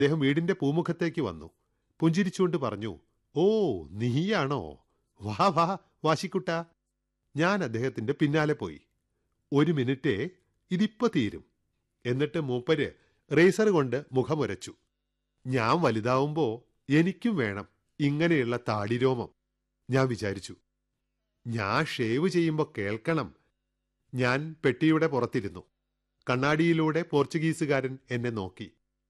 അദ്ദേഹം വീടിന്റെ പൂമുഖത്തേക്ക് വന്നു പുഞ്ചിരിച്ചുകൊണ്ട് പറഞ്ഞു ഓ നീയാണോ വാ വാ വാശിക്കുട്ട ഞാൻ അദ്ദേഹത്തിന്റെ പിന്നാലെ പോയി ഒരു മിനിറ്റേ ഇതിപ്പോ തീരും എന്നിട്ട് മൂപ്പര് റേസർ കൊണ്ട് മുഖമുരച്ചു ഞാൻ വലുതാവുമ്പോ എനിക്കും വേണം ഇങ്ങനെയുള്ള താടിരോമം ഞാൻ വിചാരിച്ചു ഞാൻ ഷേവ് ചെയ്യുമ്പോ കേൾക്കണം ഞാൻ പെട്ടിയുടെ പുറത്തിരുന്നു കണ്ണാടിയിലൂടെ പോർച്ചുഗീസുകാരൻ എന്നെ നോക്കി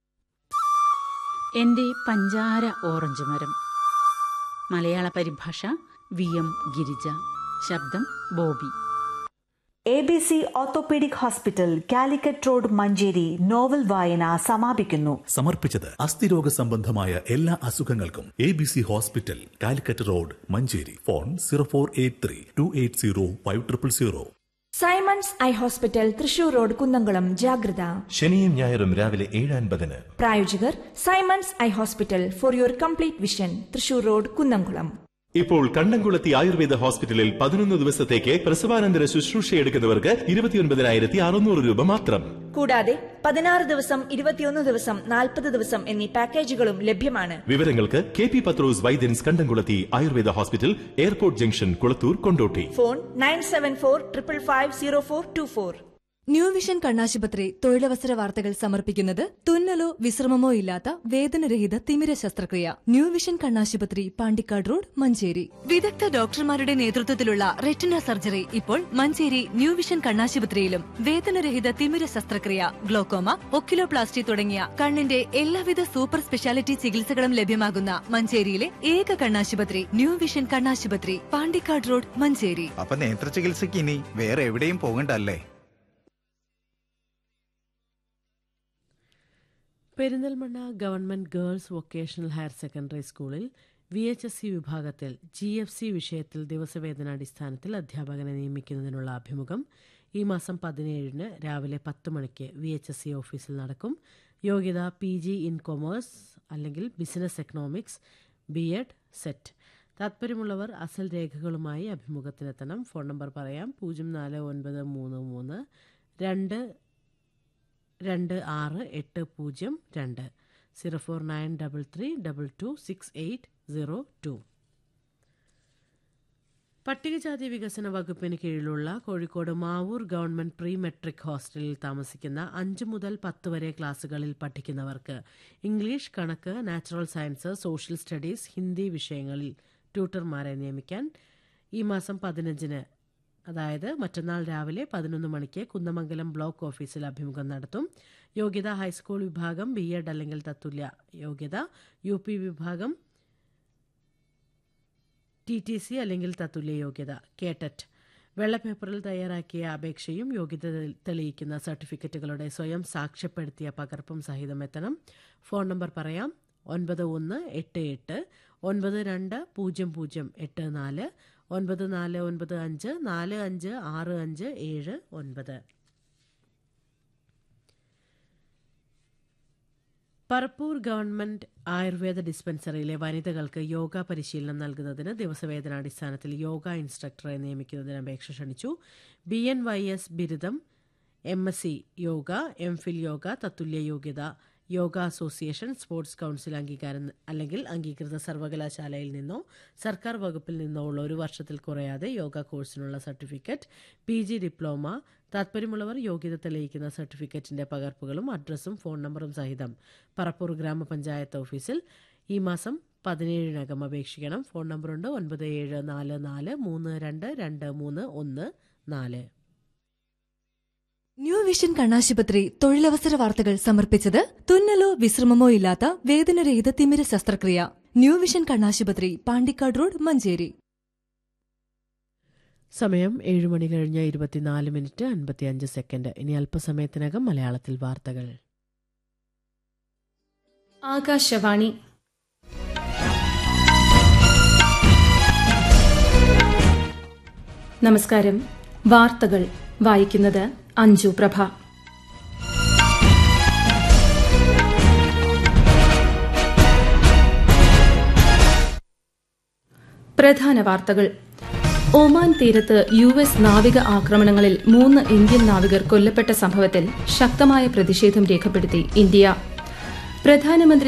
എന്റെ പഞ്ചാര ഓറഞ്ച് മരം മലയാള പരിഭാഷ വി എം ഗിരിജ ശബ്ദം Bobby A B C orthopaedic hospital Calicut road Manjeri novel വായന സമാപിക്കുന്നു സമർപ്പിച്ചത് അസ്ഥിരോഗ സംബന്ധമായ എല്ലാ അസുഖങ്ങൾക്കും A B C hospital Calicut road Manjeri phone zero four eight three two eight zero five triple zero Simons eye hospital Thrissur road Kunnamkulam ജാഗ്രത ശനിയും ഞായറും രാവിലെ ഏഴ് അൻപതിന് പ്രായോജകർ Simons eye hospital for your complete vision Thrissur road Kunnamkulam ഇപ്പോൾ കണ്ടംകുളത്തി ആയുർവേദ ഹോസ്പിറ്റലിൽ പതിനൊന്ന് ദിവസത്തേക്ക് പ്രസവാനന്തര ശുശ്രൂഷ എടുക്കുന്നവർക്ക് ഇരുപത്തിയൊൻപതിനായിരത്തി അറുന്നൂറ് രൂപ മാത്രം കൂടാതെ പതിനാറ് ദിവസം ഇരുപത്തിയൊന്ന് ദിവസം നാൽപ്പത് ദിവസം എന്നീ പാക്കേജുകളും ലഭ്യമാണ് വിവരങ്ങൾക്ക് K P Pathrose Vaidyans Kandamkulathy Ayurveda hospital airport junction Kulathur Kondotty phone nine seven four triple five zero four two four New Vision കണ്ണാശുപത്രി തൊഴിലവസര വാർത്തകൾ സമർപ്പിക്കുന്നത് തുന്നലോ വിശ്രമമോ ഇല്ലാത്ത വേദനരഹിത തിമിര ശസ്ത്രക്രിയ ന്യൂ വിഷൻ കണ്ണാശുപത്രി പാണ്ടിക്കാട് റോഡ് മഞ്ചേരി വിദഗ്ധ ഡോക്ടർമാരുടെ നേതൃത്വത്തിലുള്ള റെറ്റിന സർജറി ഇപ്പോൾ മഞ്ചേരി ന്യൂ വിഷൻ കണ്ണാശുപത്രിയിലും വേദനരഹിത തിമിര ശസ്ത്രക്രിയ ഗ്ലോക്കോമ ഒക്കിലോപ്ലാസ്റ്റി തുടങ്ങിയ കണ്ണിന്റെ എല്ലാവിധ സൂപ്പർ സ്പെഷ്യാലിറ്റി ചികിത്സകളും ലഭ്യമാകുന്ന മഞ്ചേരിയിലെ ഏക കണ്ണാശുപത്രി ന്യൂ വിഷൻ കണ്ണാശുപത്രി പാണ്ടിക്കാട് റോഡ് മഞ്ചേരി അപ്പൊ നേത്ര ചികിത്സയ്ക്ക് ഇനി വേറെ എവിടെയും പോകണ്ടല്ലേ Perinthalmanna government girls vocational higher secondary സ്കൂളിൽ വി എച്ച് എസ് സി വിഭാഗത്തിൽ ജി എഫ് സി വിഷയത്തിൽ ദിവസവേതനാടിസ്ഥാനത്തിൽ അധ്യാപകനെ നിയമിക്കുന്നതിനുള്ള അഭിമുഖം ഈ മാസം പതിനേഴിന് രാവിലെ പത്ത് മണിക്ക് വി എച്ച് എസ് സി ഓഫീസിൽ നടക്കും യോഗ്യത പി ജി ഇൻ കൊമേഴ്സ് അല്ലെങ്കിൽ business economics B Ed SET താത്പര്യമുള്ളവർ അസൽ രേഖകളുമായി അഭിമുഖത്തിനെത്തണം ഫോൺ നമ്പർ പറയാം പൂജ്യം നാല് ഒൻപത് മൂന്ന് മൂന്ന് രണ്ട് രണ്ട് ആറ് എട്ട് പൂജ്യം രണ്ട് zero four nine double three double two six eight zero two പട്ടികജാതി വികസന വകുപ്പിന് കീഴിലുള്ള Kozhikode Mavoor government pre matric hostel താമസിക്കുന്ന അഞ്ച് മുതൽ പത്ത് വരെ ക്ലാസുകളിൽ പഠിക്കുന്നവർക്ക് ഇംഗ്ലീഷ് കണക്ക് natural science social studies Hindi വിഷയങ്ങളിൽ ട്യൂട്ടർമാരെ നിയമിക്കാൻ ഈ മാസം പതിനഞ്ചിന് അതായത് മറ്റന്നാൾ രാവിലെ പതിനൊന്ന് മണിക്ക് കുന്നമംഗലം ബ്ലോക്ക് ഓഫീസിൽ അഭിമുഖം നടത്തും യോഗ്യത ഹൈസ്കൂൾ വിഭാഗം ബി എഡ് അല്ലെങ്കിൽ തത്തുല്യ യോഗ്യത യു പി വിഭാഗം ടി ടി സി അല്ലെങ്കിൽ തത്തുല്യ യോഗ്യത കേട്ടറ്റ് വെള്ളപ്പേപ്പറിൽ തയ്യാറാക്കിയ അപേക്ഷയും യോഗ്യത തെളിയിക്കുന്ന സർട്ടിഫിക്കറ്റുകളുടെ സ്വയം സാക്ഷ്യപ്പെടുത്തിയ പകർപ്പും സഹിതം എത്തണം ഫോൺ നമ്പർ പറയാം ഒൻപത് ഒന്ന് എട്ട് എട്ട് ഒൻപത് രണ്ട് പൂജ്യം പൂജ്യം എട്ട് നാല് ഒൻപത് നാല് ഒൻപത് അഞ്ച് നാല് അഞ്ച് ആറ് അഞ്ച് ഏഴ് ഒൻപത് പറപ്പൂർ ഗവൺമെന്റ് ആയുർവേദ ഡിസ്പെൻസറിയിലെ വനിതകൾക്ക് യോഗ പരിശീലനം നൽകുന്നതിന് ദിവസവേതനാടിസ്ഥാനത്തിൽ യോഗ ഇൻസ്ട്രക്ടറെ നിയമിക്കുന്നതിന് അപേക്ഷ ക്ഷണിച്ചു ബി എൻ വൈ എസ് ബിരുദം M S C yoga M Phil yoga തത്തുല്യ യോഗ്യത യോഗ അസോസിയേഷൻ സ്പോർട്സ് കൗൺസിൽ അംഗീകാരം അല്ലെങ്കിൽ അംഗീകൃത സർവകലാശാലയിൽ നിന്നോ സർക്കാർ വകുപ്പിൽ നിന്നോ ഉള്ള ഒരു വർഷത്തിൽ കുറയാതെ യോഗ കോഴ്സിനുള്ള സർട്ടിഫിക്കറ്റ് പി ജി ഡിപ്ലോമ താത്പര്യമുള്ളവർ യോഗ്യത തെളിയിക്കുന്ന സർട്ടിഫിക്കറ്റിന്റെ പകർപ്പുകളും അഡ്രസ്സും ഫോൺ നമ്പറും സഹിതം പറപ്പൂർ ഗ്രാമപഞ്ചായത്ത് ഓഫീസിൽ ഈ മാസം പതിനേഴിനകം അപേക്ഷിക്കണം ഫോൺ നമ്പറുണ്ട് ഒൻപത് ഏഴ് നാല് നാല് മൂന്ന് രണ്ട് രണ്ട് മൂന്ന് ഒന്ന് നാല് ന്യൂ വിഷൻ കണ്ണാശുപത്രി തൊഴിലവസര വാർത്തകൾ സമർപ്പിച്ചത് തുന്നലോ വിശ്രമമോ ഇല്ലാത്ത വേദനരഹിത തിമിര ശസ്ത്രക്രിയ ന്യൂ വിഷൻ കണ്ണാശുപത്രി പാണ്ടിക്കാട് റോഡ് മഞ്ചേരി സമയം ഏഴ് മണി കഴിഞ്ഞ് ഇരുപത്തിനാല് മിനിറ്റ് അൻപത്തിയഞ്ച് സെക്കൻഡ് ഇനി അല്പസമയത്തിനകം മലയാളത്തിൽ വാർത്തകൾ ആകാശവാണി നമസ്കാരം വാർത്തകൾ വായിക്കുന്നത് അഞ്ജു പ്രഭ പ്രധാന വാർത്തകൾ ഒമാൻ തീരത്ത് യു എസ് നാവിക ആക്രമണങ്ങളിൽ മൂന്ന് ഇന്ത്യൻ നാവികർ കൊല്ലപ്പെട്ട സംഭവത്തിൽ ശക്തമായ പ്രതിഷേധം രേഖപ്പെടുത്തി ഇന്ത്യ പ്രധാനമന്ത്രി